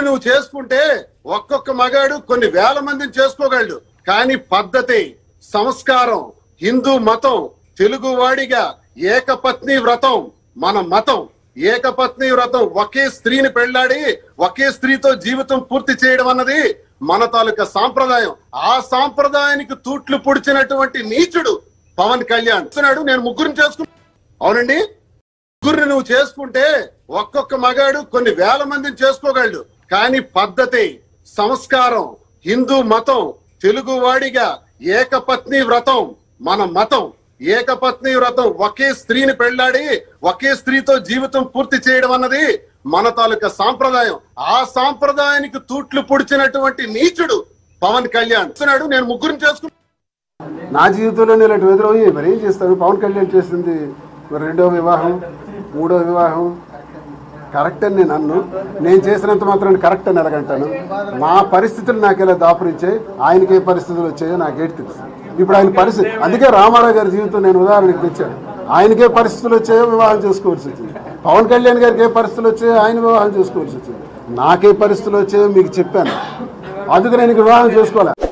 నువ్వు చేసుకుంటే ఒక్కొక్క మగాడు కొన్ని వేల మందిని చేసుకోగలడు కానీ పద్ధతి సంస్కారం హిందూ మతం తెలుగు వాడిగా ఏకపత్ని వ్రతం మన మతం ఏకపత్ని వ్రతం ఒకే స్త్రీని పెళ్లాడి ఒకే స్త్రీతో జీవితం పూర్తి చేయడం అన్నది మన తాలూకా సాంప్రదాయం ఆ సాంప్రదాయానికి తూట్లు పొడిచినటువంటి నీచుడు పవన్ కళ్యాణ్ చెప్తున్నాడు నేను ముగ్గురిని చేసుకున్నా అవునండి ముగ్గురిని నువ్వు చేసుకుంటే ఒక్కొక్క మగాడు కొన్ని వేల మందిని చేసుకోగలడు కానీ పద్ధతి సంస్కారం హిందూ మతం తెలుగు వాడిగా ఏకపత్ని వ్రతం మన మతం ఏకపత్ని వ్రతం ఒకే స్త్రీని పెళ్లాడి ఒకే స్త్రీతో జీవితం పూర్తి చేయడం అన్నది మన తాలూకా సాంప్రదాయం ఆ సాంప్రదాయానికి తూట్లు పొడిచినటువంటి నీచుడు పవన్ కళ్యాణ్ చెప్తున్నాడు నేను ముగ్గురిని చేసుకున్నా నా జీవితంలో ఇలాంటి ఎదురయ్యి మరి ఏం చేస్తాను పవన్ కళ్యాణ్ చేసింది మరి రెండో వివాహం మూడో వివాహం కరెక్ట్ అని నేను అన్ను నేను చేసినంత మాత్రం కరెక్ట్ అని ఎలాగంటాను నా పరిస్థితులు నాకు ఎలా దాపురించాయి ఆయనకి ఏ పరిస్థితులు వచ్చాయో నాకేటి తెలుసు ఇప్పుడు ఆయన పరిస్థితి అందుకే రామారావు గారి జీవితం నేను ఉదాహరణకి తెచ్చాను ఆయనకే పరిస్థితులు వచ్చాయో వివాహం చేసుకోవాల్సి వచ్చింది పవన్ కళ్యాణ్ గారికి ఏ పరిస్థితులు వచ్చాయో ఆయన వివాహం చేసుకోవాల్సి వచ్చింది నాకే పరిస్థితులు వచ్చాయో మీకు చెప్పాను అందుకు నేను ఇంక వివాహం చేసుకోలే